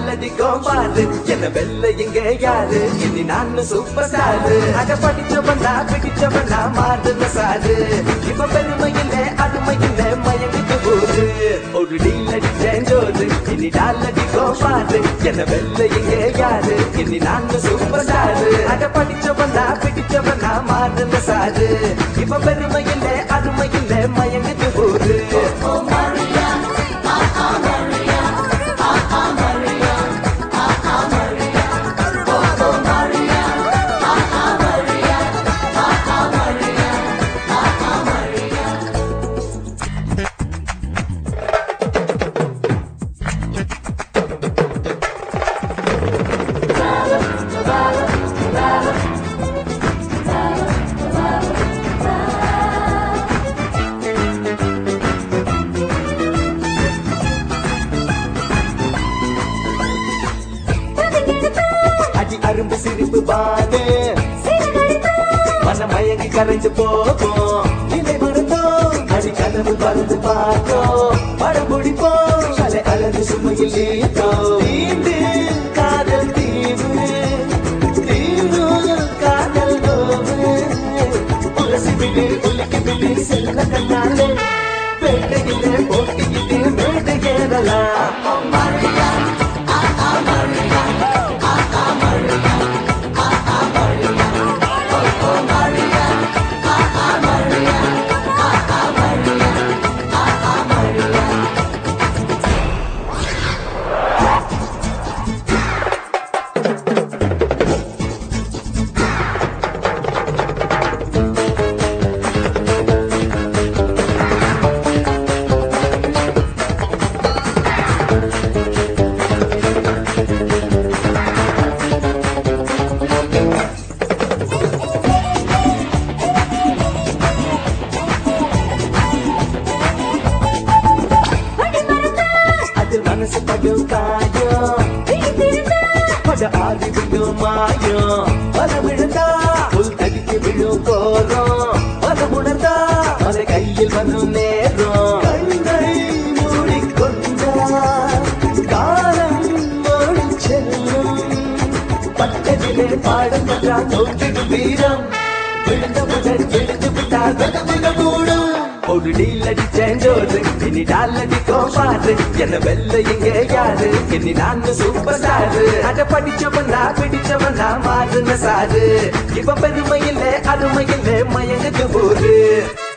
டாலடிக்கும் பாரு என்ன வெல்ல இங்க யாரு இனி நான் சூப்பர் ஸ்டாரு அட படிச்சவனா பிடிச்சவனா மாறுன சாரு இப்ப பெருமை இல்ல அருமை இல்ல மயங்கிட்டு போது ஒரு டீல் அடிச்சேன் ஜோது இனி டாலடிக்கும் பாரு என்ன வெல்ல இங்க யாரு இனி நான் சூப்பர் ஸ்டாரு அட படிச்சவனா பிடிச்சவனா மாறுன சாரு இப்ப பெருமை இல்ல அருமை இல்ல மயங்கிட்டு போது அடி அரும்பு சிரிப்பு பாடு மன மயங்கி கரைஞ்சு போகும் நிலை மறந்தோம் அடி கனவு பறந்து பார்த்தோம் படம் பிடிப்போம் அலை அழகு சுமையில் நீட்டோம் தீண்டு காதல் தீவு தீவு காதல் நோவு உலசி விடு உலக்கி விடு செல்ல கண்ணாலே வேட்டையிலே போட்டியிலே மேடு ஏறலாம் அதில் மனசு படும் காயம் பட ஆதி விடும் மாயம் பல விழுந்தா புல் தடிக்கு விழும் கோரம் பல உணர்ந்தா அதை கையில் வரும் நேரம் கண்களை மூடிக்கொண்டா காலம் ஓடி செல்லும் பட்டதிலே பாடம் என்றா தோன்றிடும் வீரம் விழுந்தவுடன் எழுந்து விட்டால் வெதவிட கூடும் ஒரு டீல் அடிச்சேன் ஜோது இனி டால் அடிக்கும் பாரு என்ன வெல்ல இங்க யாரு இனி நான் சூப்பர் ஸ்டாரு அட படிச்சவனா பிடிச்சவனா மாறுன சாரு இப்ப பெருமை இல்ல அருமை இல்ல மயங்குது போது